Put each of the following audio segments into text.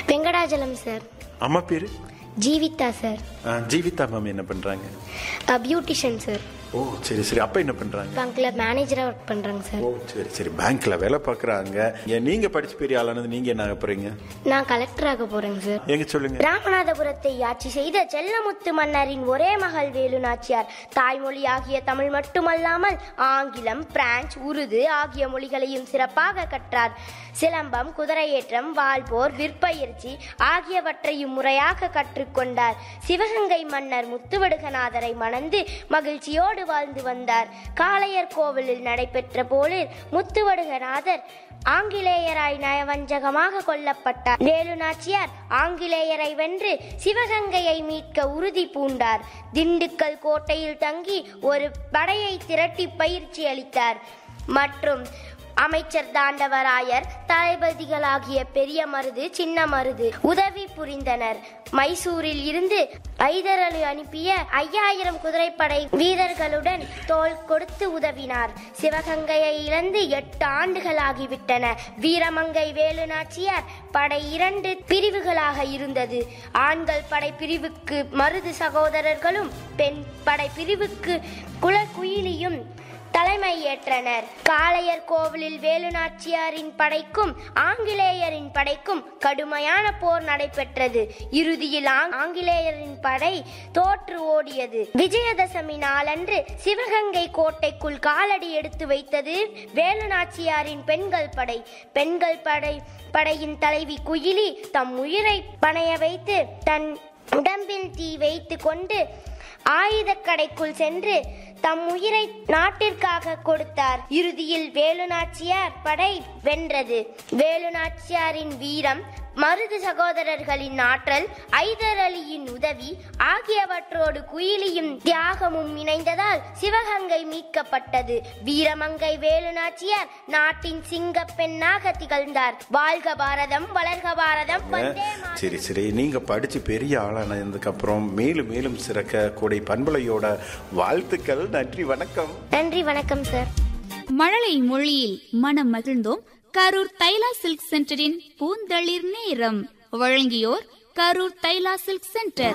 Venkatachalam sir அம்மா பேரு Jeevitha sir ஆ, ஜீவிதா மேம் என்ன பண்றாங்க பியூட்டிஷியன் சார் ஓ சரி சரி அப்பா என்ன பண்றாங்க பேங்க்கில் மேனேஜராக ஒர்க் பண்ணுறாங்க சார் ஓ சரி சரி பேங்க்ல வேலை பார்க்கறாங்க ஏன் நீங்க படிச்சு பெரிய ஆளானது நீங்க என்ன ஆக போறீங்க நான் கலெக்டர் ஆக போகிறேங்க சார் எங்க சொல்லுங்க ராமநாதபுரத்தை ஆட்சி செய்த செல்லமுத்து மன்னரின் ஒரே மகள் வேலு நாச்சியார் தாய்மொழியாகிய தமிழ் மட்டுமல்லாமல் ஆங்கிலம் பிரான்ச் உருது ஆகிய மொழிகளையும் சிறப்பாக கற்றார் சிலம்பம் குதிரையேற்றம் வாள்போர் விற்பயிற்சி ஆகியவற்றையும் முறையாக கற்றுக்கொண்டார் சிவகங்கை மன்னர் முத்துவடுகநாதரை மணந்து மகிழ்ச்சியோடு வாழ்ந்து வந்தார் காளையர் கோவிலில் நடைபெற்ற போலில் முத்துவடுகநாதர் ஆங்கிலேயராய் நயவஞ்சகமாக கொல்லப்பட்டார் வேலு நாச்சியார் ஆங்கிலேயரை வென்று சிவகங்கையை மீட்க உறுதி பூண்டார் திண்டுக்கல் கோட்டையில் தங்கி ஒரு படையை திரட்டி பயிற்சி அளித்தார் மற்றும் அமைச்சர் தாண்டவராயர் தளபதிகளாகிய பெரிய மருது சின்ன மருது உதவி புரிந்தனர் மைசூரில் இருந்து ஐதர் அனுப்பிய ஐயாயிரம் குதிரைப்படை வீரர்களுடன் தோள் கொடுத்து உதவினார் சிவகங்கையை இழந்து எட்டு ஆண்டுகள் ஆகிவிட்டன வீரமங்கை வேலு நாச்சியார் படை இரண்டு பிரிவுகளாக இருந்தது ஆண்கள் படை பிரிவுக்கு மருது சகோதரர்களும் பெண் படை பிரிவுக்கு குலக்குயிலியும் தலைமை ஏற்றனர் காளையர் கோவிலில் வேலுநாச்சியாரின் படைக்கும் ஆங்கிலேயரின் படைக்கும் கடுமையான போர் நடைபெற்றது இறுதியில் ஆங்- ஆங்கிலேயரின் படை தோற்று ஓடியது விஜயதசமி நாளன்று சிவகங்கை கோட்டைக்குள் காலடி எடுத்து வைத்தது வேலுநாச்சியாரின் பெண்கள் படை பெண்கள் படை படையின் தலைவி குயிலி தம் உயிரை பணைய வைத்து தன் உடம்பில் தீ வைத்து கொண்டு ஆயுதக் கடைக்குள் சென்று தம் உயிரை நாட்டிற்காக கொடுத்தார் இறுதியில் வேலுநாச்சியார் படை வென்றது வேலுநாச்சியாரின் வீரம் மருது சகோதரர்களின் ஆற்றல் ஐதர் அலியின் உதவி ஆகியவற்றோடு குயிலியும் தியாகமும் இணைந்ததால் சிவகங்கை மீட்கப்பட்டது வீரமங்கை வேலுநாச்சியார் நாட்டின் சிங்க பெண்ணாக திகழ்ந்தார் வாழ்க பாரதம் வளர்க பாரதம் வந்தே மாதரம். சரி சரி நீங்க படிச்சு பெரிய ஆளானதுக்கு அப்புறம் மேலும் மேலும் சிறக்க கூடை பண்பலையோட வாழ்த்துக்கள் நன்றி வணக்கம் நன்றி வணக்கம் சார் மழலை மொழியில் மனம் மகிழ்ந்தோம் கரூர் தைலா சில்க் சென்டரின் பூந்தளிர் நேரம் வழங்கியோர் கரூர் தைலா சில்க் சென்டர்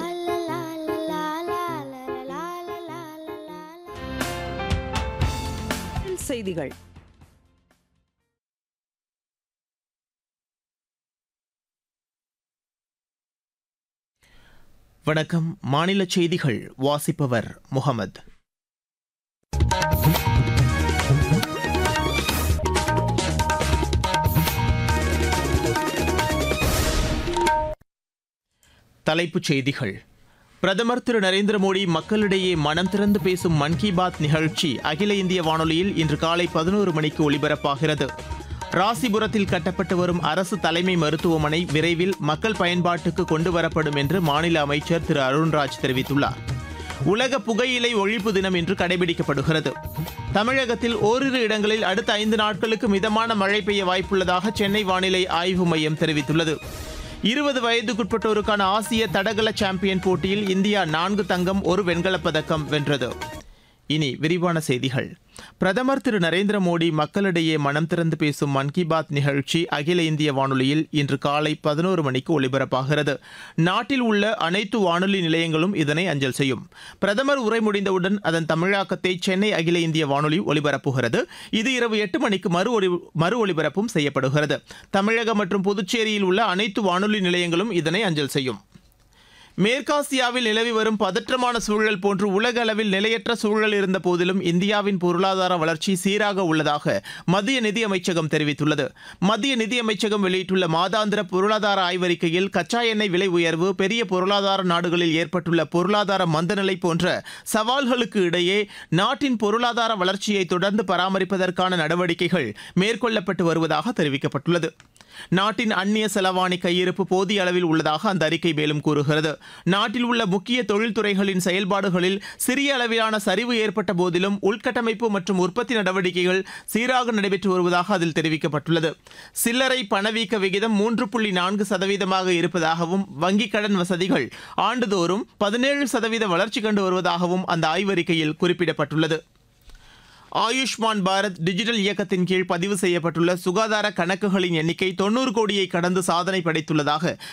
செய்திகள் வணக்கம் மாநில செய்திகள் வாசிப்பவர் முகமது தலைப்புச் செய்திகள் பிரதமர் திரு நரேந்திர மோடி மக்களிடையே மனம் திறந்து பேசும் மன் கி பாத் நிகழ்ச்சி அகில இந்திய வானொலியில் இன்று காலை பதினோரு மணிக்கு ஒலிபரப்பாகிறது ராசிபுரத்தில் கட்டப்பட்டு வரும் அரசு தலைமை மருத்துவமனை விரைவில் மக்கள் பயன்பாட்டுக்கு கொண்டு வரப்படும் என்று மாநில அமைச்சர் திரு அருண்ராஜ் தெரிவித்துள்ளார் உலக புகையிலை ஒழிப்பு தினம் இன்று கடைபிடிக்கப்படுகிறது தமிழகத்தில் ஓரிரு இடங்களில் அடுத்த ஐந்து நாட்களுக்கு மிதமான மழை பெய்ய வாய்ப்புள்ளதாக சென்னை வானிலை ஆய்வு மையம் தெரிவித்துள்ளது இருபது வயதுக்குட்பட்டோருக்கான ஆசிய தடகள சாம்பியன் போட்டியில் இந்தியா நான்கு தங்கம் ஒரு வெண்கலப் பதக்கம் வென்றது இனி விரிவான செய்திகள் பிரதமர் திரு நரேந்திர மோடி மக்களிடையே மனம் திறந்து பேசும் மன் கி பாத் நிகழ்ச்சி அகில இந்திய வானொலியில் இன்று காலை பதினோரு மணிக்கு ஒலிபரப்பாகிறது நாட்டில் உள்ள அனைத்து வானொலி நிலையங்களும் இதனை அஞ்சல் செய்யும் பிரதமர் உரை முடிந்தவுடன் அதன் தமிழாக்கத்தை சென்னை அகில இந்திய வானொலி ஒலிபரப்புகிறது இது இரவு எட்டு மணிக்கு மறு ஒலி மறு ஒலிபரப்பும் செய்யப்படுகிறது தமிழகம் மற்றும் புதுச்சேரியில் உள்ள அனைத்து வானொலி நிலையங்களும் இதனை அஞ்சல் செய்யும் மேற்காசியாவில் நிலவி வரும் பதற்றமான சூழல் போன்று உலக அளவில் நிலையற்ற சூழல் இருந்த போதிலும் இந்தியாவின் பொருளாதார வளர்ச்சி சீராக உள்ளதாக மத்திய நிதி அமைச்சகம் தெரிவித்துள்ளது மத்திய நிதி அமைச்சகம் வெளியிட்டுள்ள மாதாந்திர பொருளாதார ஆய்வறிக்கையில் கச்சா எண்ணெய் விலை உயர்வு பெரிய பொருளாதார நாடுகளில் ஏற்பட்டுள்ள பொருளாதார மந்தநிலை போன்ற சவால்களுக்கு இடையே நாட்டின் பொருளாதார வளர்ச்சியை தொடர்ந்து பராமரிப்பதற்கான நடவடிக்கைகள் மேற்கொள்ளப்பட்டு வருவதாக தெரிவிக்கப்பட்டுள்ளது நாட்டின் அந்நிய செலவாணி கையிருப்பு போதிய அளவில் உள்ளதாக அந்த அறிக்கை மேலும் கூறுகிறது நாட்டில் உள்ள முக்கிய தொழில்துறைகளின் செயல்பாடுகளில் சிறிய அளவிலான சரிவு ஏற்பட்ட போதிலும் உள்கட்டமைப்பு மற்றும் உற்பத்தி நடவடிக்கைகள் சீராக நடைபெற்று வருவதாக அதில் தெரிவிக்கப்பட்டுள்ளது சில்லறை பணவீக்க விகிதம் மூன்று புள்ளி நான்கு சதவீதமாக இருப்பதாகவும் வங்கிக் கடன் வசதிகள் ஆண்டுதோறும் பதினேழு சதவீத வளர்ச்சி கண்டு வருவதாகவும் அந்த ஆய்வறிக்கையில் குறிப்பிடப்பட்டுள்ளது ஆயுஷ்மான் பாரத் டிஜிட்டல் இயக்கத்தின் கீழ் பதிவு செய்யப்பட்டுள்ள சுகாதார கணக்குகளின் எண்ணிக்கை தொண்ணூறு கோடியை கடந்து சாதனை படைத்துள்ளதாக